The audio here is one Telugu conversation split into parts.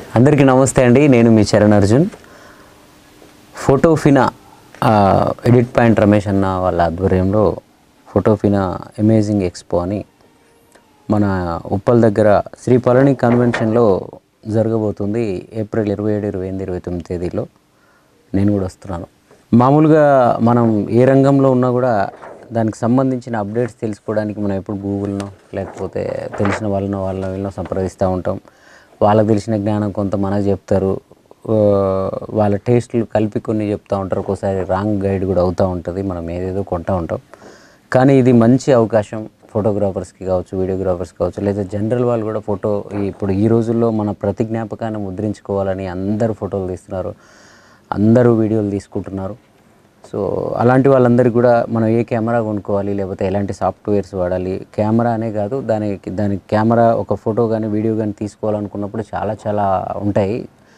అందరికీ నమస్తే అండి నేను మీ చరణ్ అర్జున్ ఫోటోఫినా ఆ, ఎడిట్ పాయింట్ రమేష్ అన్న వాళ్ళ ఆధ్వర్యంలో ఫోటోఫినా అమేజింగ్ ఎక్స్పో అని మన ఉప్పల్ దగ్గర శ్రీ పళని కన్వెన్షన్లో జరగబోతుంది ఏప్రిల్ ఇరవై ఏడు ఇరవై ఎనిమిది ఇరవై తొమ్మిది తేదీలో నేను కూడా వస్తున్నాను మామూలుగా మనం ఏ రంగంలో ఉన్నా కూడా దానికి సంబంధించిన అప్డేట్స్ తెలుసుకోవడానికి మనం ఎప్పుడు గూగుల్నో లేకపోతే తెలిసిన వాళ్ళనో వాళ్ళ వీళ్ళనో సంప్రదిస్తూ ఉంటాం వాళ్ళకి తెలిసిన జ్ఞానం కొంత మనకు చెప్తారు ఆ, వాళ్ళ టేస్ట్లు కలిపి కొన్ని చెప్తూ ఉంటారు ఒక్కోసారి రాంగ్ గైడ్ కూడా అవుతూ ఉంటుంది మనం ఏదేదో కొంటూ ఉంటాం కానీ ఇది మంచి అవకాశం ఫోటోగ్రాఫర్స్కి కావచ్చు వీడియోగ్రాఫర్స్ కావచ్చు లేదా జనరల్ వాళ్ళు కూడా ఫోటో ఈ- ఇప్పుడు ఈ రోజుల్లో మన ప్రతి జ్ఞాపకాన్ని ముద్రించుకోవాలని అందరూ ఫోటోలు తీస్తున్నారు అందరూ వీడియోలు తీసుకుంటున్నారు సో అలాంటి వాళ్ళందరికీ కూడా మనం ఏ కెమెరా కొనుక్కోవాలి లేకపోతే ఎలాంటి సాఫ్ట్వేర్స్ వాడాలి కెమెరా అనే కాదు దానికి దానికి కెమెరా ఒక ఫోటో కానీ వీడియో కానీ తీసుకోవాలనుకున్నప్పుడు చాలా చాలా ఉంటాయి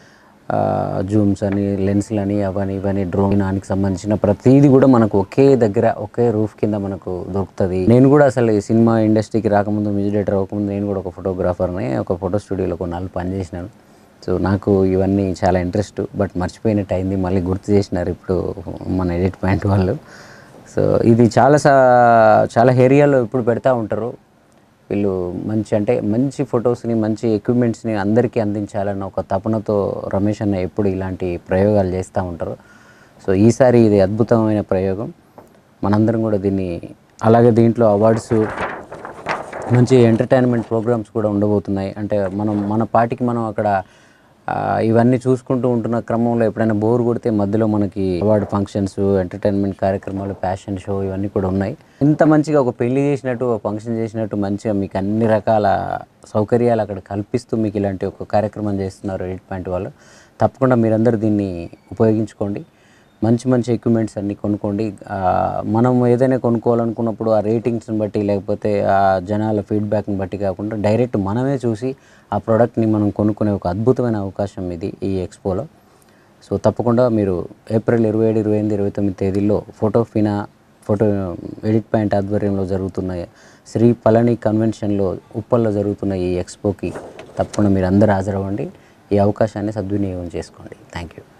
జూమ్స్ అని లెన్స్లు అని అవని ఇవని డ్రోన్ దానికి సంబంధించిన ప్రతిదీ కూడా మనకు ఒకే దగ్గర ఒకే రూఫ్ కింద మనకు దొరుకుతుంది నేను కూడా అసలు ఈ సినిమా ఇండస్ట్రీకి రాకముందు మ్యూజిక్ డైరెక్టర్ అవ్వకముందు నేను కూడా ఒక ఫోటోగ్రాఫర్ని ఒక ఫోటో స్టూడియోలో కొన్నాళ్ళు పనిచేసినాను సో నాకు ఇవన్నీ చాలా ఇంట్రెస్ట్ బట్ మర్చిపోయినట్టు అయింది మళ్ళీ గుర్తు చేసినారు ఇప్పుడు మన ఎడిట్ పాయింట్ వాళ్ళు సో ఇది చాలా సా చాలా ఏరియాలో ఇప్పుడు పెడతా ఉంటారు వీళ్ళు మంచి అంటే మంచి ఫొటోస్ని మంచి ఎక్విప్మెంట్స్ని అందరికీ అందించాలన్న ఒక తపనతో రమేష్ అన్న ఎప్పుడు ఇలాంటి ప్రయోగాలు చేస్తూ ఉంటారు సో ఈసారి ఇది అద్భుతమైన ప్రయోగం మనందరం కూడా దీన్ని అలాగే దీంట్లో అవార్డ్స్ మంచి ఎంటర్టైన్మెంట్ ప్రోగ్రామ్స్ కూడా ఉండబోతున్నాయి అంటే మనం మన పాటికి మనం అక్కడ ఆ, ఇవన్నీ చూసుకుంటూ ఉంటున్న క్రమంలో ఎప్పుడైనా బోర్ కొడితే మధ్యలో మనకి అవార్డు ఫంక్షన్స్ ఎంటర్టైన్మెంట్ కార్యక్రమాలు ఫ్యాషన్ షో ఇవన్నీ కూడా ఉన్నాయి ఇంత మంచిగా ఒక పెళ్లి చేసినట్టు ఒక ఫంక్షన్ చేసినట్టు మంచిగా మీకు అన్ని రకాల సౌకర్యాలు అక్కడ కల్పిస్తూ మీకు ఇలాంటి ఒక కార్యక్రమం చేస్తున్నారు ఎయిట్ పాయింట్ వాళ్ళు తప్పకుండా మీరందరూ దీన్ని ఉపయోగించుకోండి మంచి మంచి ఎక్విప్మెంట్స్ అన్నీ కొనుక్కోండి ఆ, మనం ఏదైనా కొనుక్కోవాలనుకున్నప్పుడు ఆ రేటింగ్స్ని బట్టి లేకపోతే ఆ జనాల ఫీడ్బ్యాక్ని బట్టి కాకుండా డైరెక్ట్ మనమే చూసి ఆ ప్రోడక్ట్ని మనం కొనుక్కునే ఒక అద్భుతమైన అవకాశం ఇది ఈ ఎక్స్పోలో సో తప్పకుండా మీరు ఏప్రిల్ ఇరవై ఏడు ఇరవై ఎనిమిది ఇరవై తొమ్మిది తేదీల్లో ఫోటో ఫినా ఫోటో ఎడిట్ పాయింట్ ఆధ్వర్యంలో జరుగుతున్న శ్రీ పళని కన్వెన్షన్లో ఉప్పల్లో జరుగుతున్న ఈ ఎక్స్పోకి తప్పకుండా మీరు అందరూ హాజరవ్వండి ఈ అవకాశాన్ని సద్వినియోగం చేసుకోండి థ్యాంక్ యూ